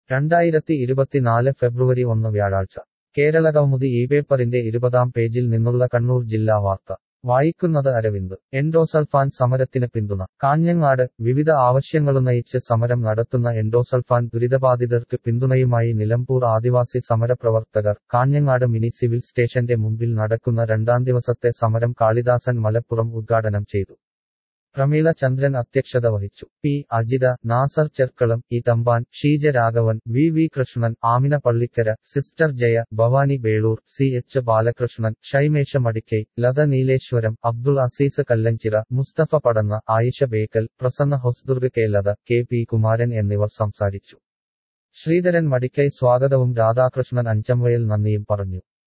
രണ്ടായിരത്തി ഇരുപത്തിനാല് ഫെബ്രുവരി ഒന്ന് വ്യാഴാഴ്ച കേരളകൗമുദി ഈ പേപ്പറിന്റെ ഇരുപതാം പേജിൽ നിന്നുള്ള കണ്ണൂർ ജില്ലാ വാർത്ത വായിക്കുന്നത് അരവിന്ദ് എൻഡോസൾഫാൻ സമരത്തിന് പിന്തുണ കാഞ്ഞങ്ങാട് വിവിധ ആവശ്യങ്ങളുന്നയിച്ച് സമരം നടത്തുന്ന എൻഡോസൾഫാൻ ദുരിതബാധിതർക്ക് പിന്തുണയുമായി നിലമ്പൂർ ആദിവാസി സമരപ്രവർത്തകർ കാഞ്ഞങ്ങാട് മിനി സിവിൽ സ്റ്റേഷന്റെ മുമ്പിൽ നടക്കുന്ന രണ്ടാം ദിവസത്തെ സമരം കാളിദാസൻ മലപ്പുറം ഉദ്ഘാടനം ചെയ്തു പ്രമീള ചന്ദ്രൻ അധ്യക്ഷത വഹിച്ചു P Ajitha Nasar Cherkalam E Thampan Sheeja Raghavan V V Krishnan Amina Pallikkara sister Jaya Bhavani Belur C H Balakrishnan Shaimesha Madikkai Latha Nileshwaram Abdul Azeez Kallanchira Mustafa Padanna Ayisha Bekal Prasanna Hosdurg K Latha K P Kumaran എന്നിവർ സംസാരിച്ചു ശ്രീധരൻ മടിക്കൈ സ്വാഗതവും രാധാകൃഷ്ണൻ അഞ്ചംവയൽ നന്ദിയും പറഞ്ഞു